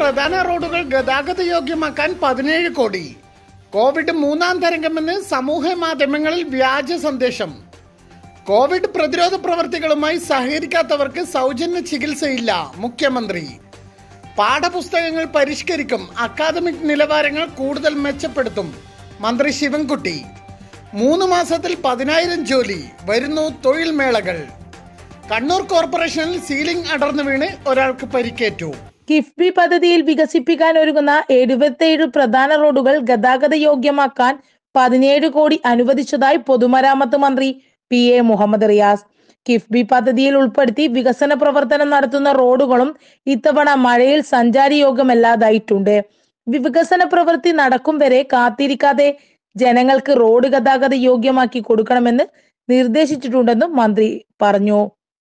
പ്രധാന റോഡുകൾ ഗതാഗത യോഗ്യമാക്കാൻ പതിനേഴ് കോടി കോവിഡ് മൂന്നാം തരംഗമെന്ന് സമൂഹ മാധ്യമങ്ങളിൽ വ്യാജ സന്ദേശം കോവിഡ് പ്രതിരോധ പ്രവർത്തികളുമായി സഹകരിക്കാത്തവർക്ക് സൗജന്യ ചികിത്സയില്ല മുഖ്യമന്ത്രി പാഠപുസ്തകങ്ങൾ പരിഷ്കരിക്കും അക്കാദമിക് നിലവാരങ്ങൾ കൂടുതൽ മെച്ചപ്പെടുത്തും മന്ത്രി ശിവൻകുട്ടി മൂന്ന് മാസത്തിൽ പതിനായിരം ജോലി വരുന്നു തൊഴിൽ മേളകൾ കണ്ണൂർ കോർപ്പറേഷനിൽ സീലിംഗ് അടർന്നു വീണ് ഒരാൾക്ക് പരിക്കേറ്റു കിഫ്ബി പദ്ധതിയിൽ വികസിപ്പിക്കാൻ ഒരുങ്ങുന്ന എഴുപത്തിയേഴ് പ്രധാന റോഡുകൾ ഗതാഗത യോഗ്യമാക്കാൻ പതിനേഴ് കോടി അനുവദിച്ചതായി പൊതുമരാമത്ത് മന്ത്രി പി എ മുഹമ്മദ് റിയാസ് കിഫ്ബി പദ്ധതിയിൽ ഉൾപ്പെടുത്തി വികസന പ്രവർത്തനം നടത്തുന്ന റോഡുകളും ഇത്തവണ മഴയിൽ സഞ്ചാരയോഗ്യമല്ലാതായിട്ടുണ്ട് വികസന പ്രവൃത്തി നടക്കും വരെ കാത്തിരിക്കാതെ ജനങ്ങൾക്ക് റോഡ് ഗതാഗത യോഗ്യമാക്കി കൊടുക്കണമെന്ന് നിർദ്ദേശിച്ചിട്ടുണ്ടെന്നും മന്ത്രി പറഞ്ഞു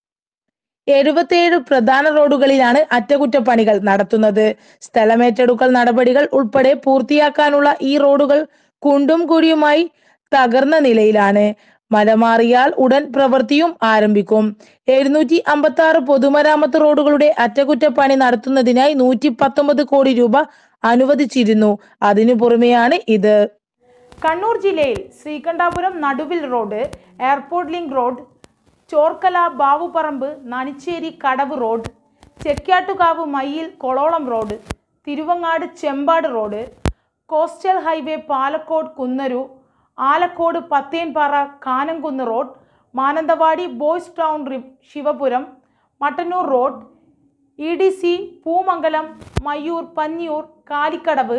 എഴുപത്തിയേഴ് പ്രധാന റോഡുകളിലാണ് അറ്റകുറ്റപ്പണികൾ നടത്തുന്നത് സ്ഥലമേറ്റെടുക്കൽ നടപടികൾ ഉൾപ്പെടെ പൂർത്തിയാക്കാനുള്ള ഈ റോഡുകൾ കുണ്ടും കുഴിയുമായി തകർന്ന നിലയിലാണ് മല മാറിയാൽ ഉടൻ പ്രവൃത്തിയും ആരംഭിക്കും എഴുന്നൂറ്റി അമ്പത്തി ആറ് പൊതുമരാമത്ത് റോഡുകളുടെ അറ്റകുറ്റപ്പണി നടത്തുന്നതിനായി നൂറ്റി പത്തൊമ്പത് കോടി രൂപ അനുവദിച്ചിരുന്നു അതിനു പുറമെയാണ് ഇത് കണ്ണൂർ ജില്ലയിൽ Sreekandapuram Naduvil road airport link road Chorkkala Bavuparamba Nanichery Kadavu road Chekyattukavu Mayyil Kololam road Thiruvangad Chembad road coastal highway Palakkode Kunnaru Alakode Pathenpara Kanamkunnu road Mananthavady boys town റി- Sivapuram Mattanur road E D C Poomangalam Mayyur Panniyur Kalikkadavu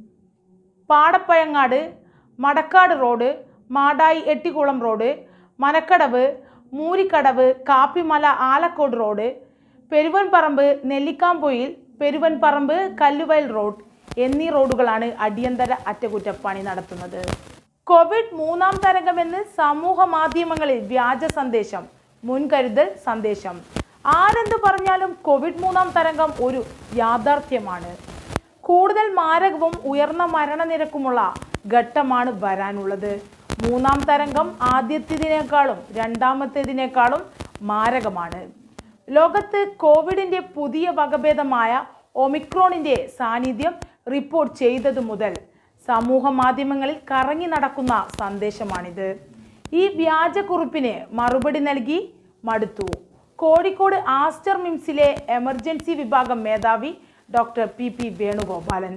Padappazhangad Madakkad road Madayi Ettikulam road Manakkadavu Moorikkadavu Kappimala Alakode road Peruvanparamba Nellikkampoyil Peruvanparamba Kalluvayal road എന്നീ റോഡുകളാണ് അടിയന്തര അറ്റകുറ്റപ്പണി നടത്തുന്നത് കോവിഡ് മൂന്നാം തരംഗമെന്ന് സമൂഹ മാധ്യമങ്ങളിൽ വ്യാജ സന്ദേശം മുൻകരുതൽ സന്ദേശം ആരെന്ത് പറഞ്ഞാലും കോവിഡ് മൂന്നാം തരംഗം ഒരു യാഥാർത്ഥ്യമാണ് കൂടുതൽ മാരകവും ഉയർന്ന മരണനിരക്കുമുള്ള ഘട്ടമാണ് വരാനുള്ളത് മൂന്നാം തരംഗം ആദ്യത്തേതിനേക്കാളും രണ്ടാമത്തേതിനേക്കാളും മാരകമാണ് ലോകത്ത് കോവിഡിന്റെ പുതിയ വകഭേദമായ ഒമിക്രോണിന്റെ സാന്നിധ്യം റിപ്പോർട്ട് ചെയ്തതു മുതൽ സമൂഹ മാധ്യമങ്ങളിൽ കറങ്ങി നടക്കുന്ന സന്ദേശമാണിത് ഈ വ്യാജക്കുറിപ്പിന് മറുപടി നൽകി മടുത്തു കോഴിക്കോട് ആസ്റ്റർ മിംസിലെ എമർജൻസി വിഭാഗം മേധാവി ഡോക്ടർ പി പി വേണുഗോപാലൻ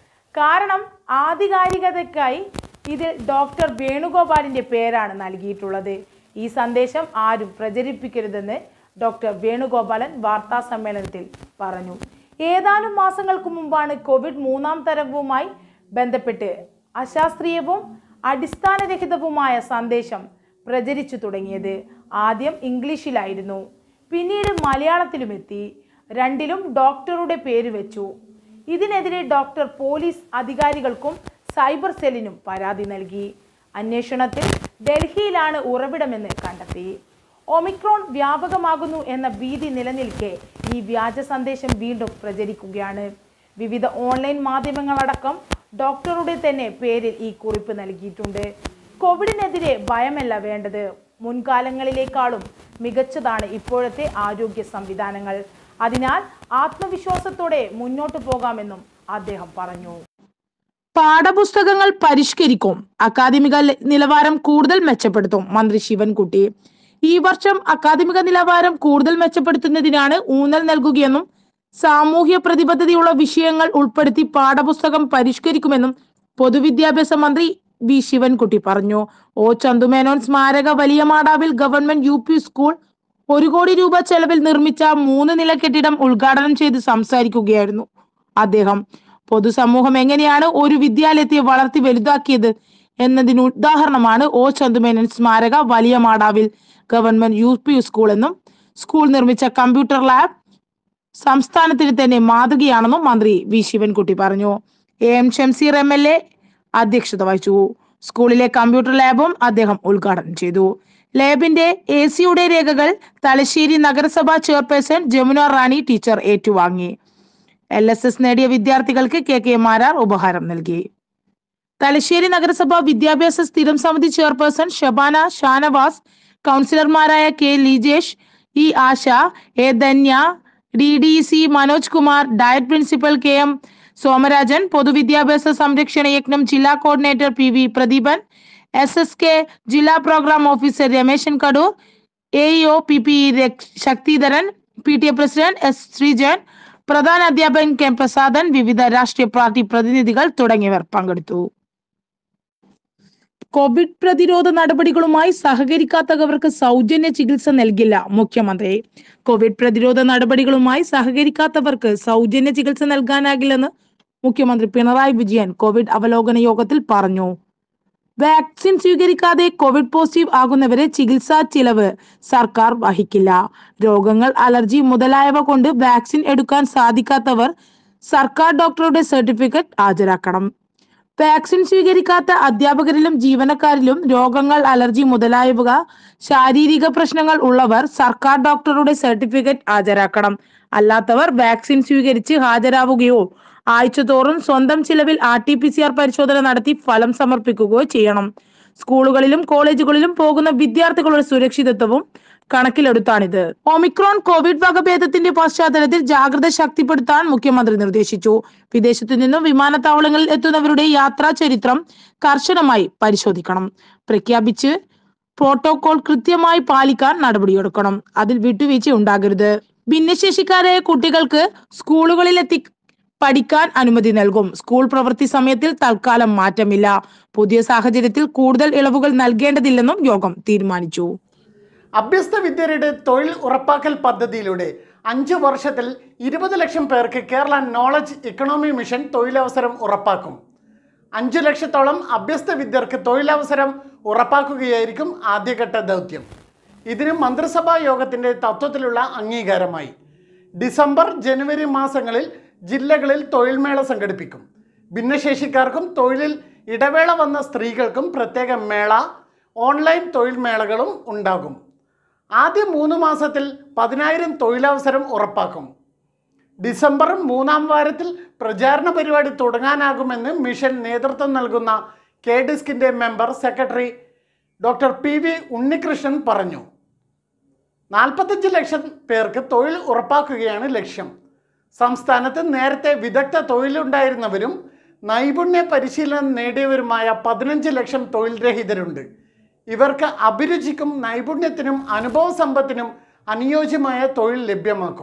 കാരണം ആധികാരികതയ്ക്കായി ഇതിൽ ഡോക്ടർ വേണുഗോപാലിന്റെ പേരാണ് നൽകിയിട്ടുള്ളത് ഈ സന്ദേശം ആരും പ്രചരിപ്പിക്കരുതെന്ന് ഡോക്ടർ വേണുഗോപാലൻ വാർത്താ സമ്മേളനത്തിൽ പറഞ്ഞു ഏതാനും മാസങ്ങൾക്ക് മുമ്പാണ് കോവിഡ് മൂന്നാം തരംഗവുമായി ബന്ധപ്പെട്ട് അശാസ്ത്രീയവും അടിസ്ഥാനരഹിതവുമായ സന്ദേശം പ്രചരിച്ചു തുടങ്ങിയത് ആദ്യം ഇംഗ്ലീഷിലായിരുന്നു പിന്നീട് മലയാളത്തിലുമെത്തി രണ്ടിലും ഡോക്ടറുടെ പേര് വെച്ചു ഇതിനെതിരെ ഡോക്ടർ പോലീസ് അധികാരികൾക്കും സൈബർ സെല്ലിനും പരാതി നൽകി അന്വേഷണത്തിൽ ഡൽഹിയിലാണ് ഉറവിടമെന്ന് കണ്ടെത്തി ഒമിക്രോൺ വ്യാപകമാകുന്നു എന്ന ഭീതി നിലനിൽക്കെ ഈ വ്യാജ സന്ദേശം വീണ്ടും പ്രചരിക്കുകയാണ് വിവിധ ഓൺലൈൻ മാധ്യമങ്ങളടക്കം ഡോക്ടറുടെ തന്നെ പേരിൽ ഈ കുറിപ്പ് നൽകിയിട്ടുണ്ട് കോവിഡിനെതിരെ ഭയമല്ല വേണ്ടത് മുൻകാലങ്ങളിലേക്കാളും മികച്ചതാണ് ഇപ്പോഴത്തെ ആരോഗ്യ സംവിധാനങ്ങൾ അതിനാൽ ആത്മവിശ്വാസത്തോടെ മുന്നോട്ടു പോകാമെന്നും അദ്ദേഹം പറഞ്ഞു പാഠപുസ്തകങ്ങൾ പരിഷ്കരിക്കും അക്കാദമിക ല- നിലവാരം കൂടുതൽ മെച്ചപ്പെടുത്തും മന്ത്രി ശിവൻകുട്ടി ഈ വർഷം അക്കാദമിക നിലവാരം കൂടുതൽ മെച്ചപ്പെടുത്തുന്നതിനാണ് ഊന്നൽ നൽകുകയെന്നും സാമൂഹ്യ പ്രതിബദ്ധതയുള്ള വിഷയങ്ങൾ ഉൾപ്പെടുത്തി പാഠപുസ്തകം പരിഷ്കരിക്കുമെന്നും പൊതുവിദ്യാഭ്യാസ മന്ത്രി വി ശിവൻകുട്ടി പറഞ്ഞു ഒ ചന്തുമേനോൻ സ്മാരക Valiya Madavil government U P school ഒരു കോടി രൂപ ചെലവിൽ നിർമ്മിച്ച മൂന്ന് നില കെട്ടിടം ഉദ്ഘാടനം ചെയ്ത് സംസാരിക്കുകയായിരുന്നു അദ്ദേഹം പൊതുസമൂഹം എങ്ങനെയാണ് ഒരു വിദ്യാലയത്തെ വളർത്തി വലുതാക്കിയത് എന്നതിന് ഉദാഹരണമാണ് ഒ ചന്തുമേനൻ സ്മാരക Valiya Madavil government U P school എന്നും സ്കൂൾ നിർമ്മിച്ച കമ്പ്യൂട്ടർ ലാബ് സംസ്ഥാനത്തിന് തന്നെ മാതൃകയാണെന്നും മന്ത്രി വി ശിവൻകുട്ടി പറഞ്ഞു A M Shamseer M L A അധ്യക്ഷത വഹിച്ചു സ്കൂളിലെ കമ്പ്യൂട്ടർ ലാബും അദ്ദേഹം ഉദ്ഘാടനം ചെയ്തു ലാബിന്റെ എ സിയുടെ രേഖകൾ തലശ്ശേരി നഗരസഭാ ചെയർപേഴ്സൺ ജമുന റാണി ടീച്ചർ ഏറ്റുവാങ്ങി എൽ എസ് എസ് നേടിയ വിദ്യാർത്ഥികൾക്ക് കെ കെ മാരാർ ഉപഹാരം നൽകി തലശ്ശേരി നഗരസഭ വിദ്യാഭ്യാസ സ്ഥിരം സമിതി ചെയർപേഴ്സൺ ഷബാന ഷാനവാസ് കൗൺസിലർമാരായ K Lijesh E Asha A Dhanya D D C Manoj Kumar DIET principal K M Somarajan പൊതുവിദ്യാഭ്യാസ സംരക്ഷണ യജ്ഞം ജില്ലാ coordinator P V Pradeepan S S K ജില്ലാ program officer Rameshan Kadur A O P P Sakthidharan P T A president S Sreejan പ്രധാന അധ്യാപകൻ കെ പ്രസാദൻ വിവിധ രാഷ്ട്രീയ പാർട്ടി പ്രതിനിധികൾ തുടങ്ങിയവർ പങ്കെടുത്തു കോവിഡ് പ്രതിരോധ നടപടികളുമായി സഹകരിക്കാത്തവർക്ക് സൗജന്യ ചികിത്സ നൽകില്ല മുഖ്യമന്ത്രി കോവിഡ് പ്രതിരോധ നടപടികളുമായി സഹകരിക്കാത്തവർക്ക് സൗജന്യ ചികിത്സ നൽകാനാകില്ലെന്ന് മുഖ്യമന്ത്രി പിണറായി വിജയൻ കോവിഡ് അവലോകന യോഗത്തിൽ പറഞ്ഞു വാക്സിൻ സ്വീകരിക്കാതെ കോവിഡ് പോസിറ്റീവ് ആകുന്നവരെ ചികിത്സാ ചിലവ് സർക്കാർ വഹിക്കില്ല രോഗങ്ങൾ അലർജി മുതലായവ കൊണ്ട് വാക്സിൻ എടുക്കാൻ സാധിക്കാത്തവർ സർക്കാർ ഡോക്ടറുടെ സർട്ടിഫിക്കറ്റ് ഹാജരാക്കണം വാക്സിൻ സ്വീകരിക്കാത്ത അധ്യാപകരിലും ജീവനക്കാരിലും രോഗങ്ങൾ അലർജി മുതലായവ ശാരീരിക പ്രശ്നങ്ങൾ ഉള്ളവർ സർക്കാർ ഡോക്ടറുടെ സർട്ടിഫിക്കറ്റ് ഹാജരാക്കണം അല്ലാത്തവർ വാക്സിൻ സ്വീകരിച്ച് ഹാജരാവുകയോ ആഴ്ചതോറും സ്വന്തം ചിലവിൽ R T P C R പരിശോധന നടത്തി ഫലം സമർപ്പിക്കുകയോ ചെയ്യണം സ്കൂളുകളിലും കോളേജുകളിലും പോകുന്ന വിദ്യാർത്ഥികളുടെ സുരക്ഷിതത്വവും കണക്കിലെടുത്താണിത് ഒമിക്രോൺ കോവിഡ് വകഭേദത്തിന്റെ പശ്ചാത്തലത്തിൽ ജാഗ്രത ശക്തിപ്പെടുത്താൻ മുഖ്യമന്ത്രി നിർദ്ദേശിച്ചു വിദേശത്തു നിന്നും വിമാനത്താവളങ്ങളിൽ എത്തുന്നവരുടെ യാത്രാ ചരിത്രം കർശനമായി പരിശോധിക്കണം പ്രഖ്യാപിച്ച് പ്രോട്ടോകോൾ കൃത്യമായി പാലിക്കാൻ നടപടിയെടുക്കണം അതിൽ വിട്ടുവീഴ്ച ഉണ്ടാകരുത് ഭിന്നശേഷിക്കാരായ കുട്ടികൾക്ക് സ്കൂളുകളിലെത്തി പഠിക്കാൻ അനുമതി നൽകും സ്കൂൾ പ്രവൃത്തി സമയത്തിൽ തൽക്കാലം മാറ്റമില്ല പുതിയ സാഹചര്യത്തിൽ കൂടുതൽ ഇളവുകൾ നൽകേണ്ടതില്ലെന്നും യോഗം തീരുമാനിച്ചു അഭ്യസ്ത വിദ്യരുടെ തൊഴിൽ ഉറപ്പാക്കൽ പദ്ധതിയിലൂടെ അഞ്ചു വർഷത്തിൽ ഇരുപത് ലക്ഷം പേർക്ക് കേരള നോളജ് ഇക്കണോമി മിഷൻ തൊഴിലവസരം ഉറപ്പാക്കും അഞ്ചു ലക്ഷത്തോളം അഭ്യസ്ത വിദ്യർക്ക് തൊഴിലവസരം ഉറപ്പാക്കുകയായിരിക്കും ആദ്യഘട്ട ദൗത്യം ഇതിന് മന്ത്രിസഭാ യോഗത്തിൻ്റെ തത്വത്തിലുള്ള അംഗീകാരമായി ഡിസംബർ ജനുവരി മാസങ്ങളിൽ ജില്ലകളിൽ തൊഴിൽമേള സംഘടിപ്പിക്കും ഭിന്നശേഷിക്കാർക്കും തൊഴിലിൽ ഇടവേള വന്ന സ്ത്രീകൾക്കും പ്രത്യേക മേള ഓൺലൈൻ തൊഴിൽ മേളകളും ഉണ്ടാകും ആദ്യ മൂന്ന് മാസത്തിൽ പതിനായിരം തൊഴിലവസരം ഉറപ്പാക്കും ഡിസംബർ മൂന്നാം വാരത്തിൽ പ്രചാരണ പരിപാടി തുടങ്ങാനാകുമെന്ന് മിഷൻ നേതൃത്വം നൽകുന്ന കെ ഡിസ്കിൻ്റെ member secretary doctor P V Unnikrishnan പറഞ്ഞു നാൽപ്പത്തഞ്ച് ലക്ഷം പേർക്ക് തൊഴിൽ ഉറപ്പാക്കുകയാണ് ലക്ഷ്യം സംസ്ഥാനത്ത് നേരത്തെ വിദഗ്ധ തൊഴിലുണ്ടായിരുന്നവരും നൈപുണ്യ പരിശീലനം നേടിയവരുമായ പതിനഞ്ച് ലക്ഷം തൊഴിൽ രഹിതരുണ്ട് ഇവർക്ക് അഭിരുചിക്കും നൈപുണ്യത്തിനും അനുഭവ സമ്പത്തിനും അനുയോജ്യമായ തൊഴിൽ ലഭ്യമാക്കും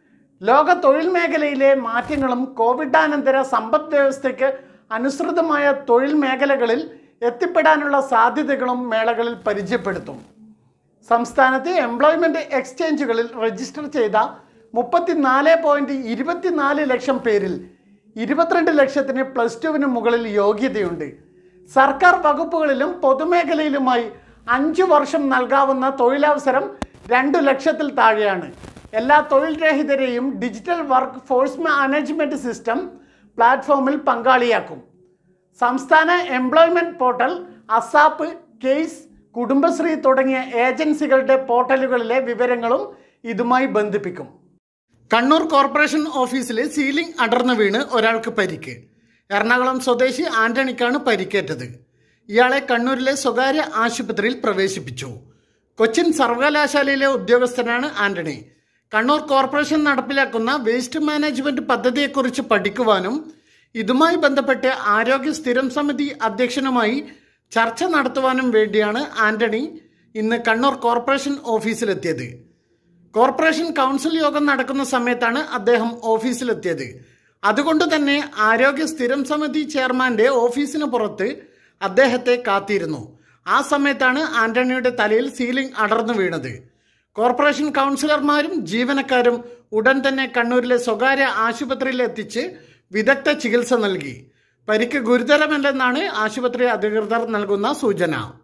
ലോക തൊഴിൽ മേഖലയിലെ മാറ്റങ്ങളും കോവിഡാനന്തര സമ്പദ് വ്യവസ്ഥയ്ക്ക് അനുസൃതമായ തൊഴിൽ മേഖലകളിൽ എത്തിപ്പെടാനുള്ള സാധ്യതകളും മേളകളിൽ പരിചയപ്പെടുത്തും സംസ്ഥാനത്ത് എംപ്ലോയ്മെന്റ് എക്സ്ചേഞ്ചുകളിൽ രജിസ്റ്റർ ചെയ്ത മുപ്പത്തിനാല് പോയിന്റ് ഇരുപത്തിനാല് ലക്ഷം പേരിൽ ഇരുപത്തിരണ്ട് ലക്ഷത്തിന് പ്ലസ് ടുവിന് മുകളിൽ യോഗ്യതയുണ്ട് സർക്കാർ വകുപ്പുകളിലും പൊതുമേഖലയിലുമായി അഞ്ചു വർഷം നൽകാവുന്ന തൊഴിലവസരം രണ്ടു ലക്ഷത്തിൽ താഴെയാണ് എല്ലാ തൊഴിൽ രഹിതരെയും digital work force management system പ്ലാറ്റ്ഫോമിൽ പങ്കാളിയാക്കും സംസ്ഥാന employment portal ASAP KASE Kudumbashree തുടങ്ങിയ ഏജൻസികളുടെ പോർട്ടലുകളിലെ വിവരങ്ങളും ഇതുമായി ബന്ധിപ്പിക്കും കണ്ണൂർ കോർപ്പറേഷൻ ഓഫീസിലെ സീലിംഗ് അടർന്നു വീണ് ഒരാൾക്ക് പരിക്ക് എറണാകുളം സ്വദേശി ആന്റണിക്കാണ് പരിക്കേറ്റത് ഇയാളെ കണ്ണൂരിലെ സ്വകാര്യ ആശുപത്രിയിൽ പ്രവേശിപ്പിച്ചു കൊച്ചിൻ സർവകലാശാലയിലെ ഉദ്യോഗസ്ഥനാണ് ആന്റണി കണ്ണൂർ കോർപ്പറേഷൻ നടപ്പിലാക്കുന്ന വേസ്റ്റ് മാനേജ്മെന്റ് പദ്ധതിയെക്കുറിച്ച് പഠിക്കുവാനും ഇതുമായി ബന്ധപ്പെട്ട് ആരോഗ്യ സ്ഥിരം സമിതി അധ്യക്ഷനുമായി ചർച്ച നടത്തുവാനും വേണ്ടിയാണ് ആന്റണി ഇന്ന് കണ്ണൂർ കോർപ്പറേഷൻ ഓഫീസിലെത്തിയത് കോർപ്പറേഷൻ കൗൺസിൽ യോഗം നടക്കുന്ന സമയത്താണ് അദ്ദേഹം ഓഫീസിലെത്തിയത് അതുകൊണ്ട് തന്നെ ആരോഗ്യ സ്ഥിരം സമിതി ചെയർമാന്റെ ഓഫീസിന് പുറത്ത് അദ്ദേഹത്തെ കാത്തിരുന്നു ആ സമയത്താണ് ആന്റണിയുടെ തലയിൽ സീലിംഗ് അടർന്നു വീണത് കോർപ്പറേഷൻ കൗൺസിലർമാരും ജീവനക്കാരും ഉടൻ തന്നെ കണ്ണൂരിലെ സ്വകാര്യ ആശുപത്രിയിൽ എത്തിച്ച് വിദഗ്ധ ചികിത്സ നൽകി പരിക്ക് ഗുരുതരമല്ലെന്നാണ് ആശുപത്രി അധികൃതർ നൽകുന്ന സൂചന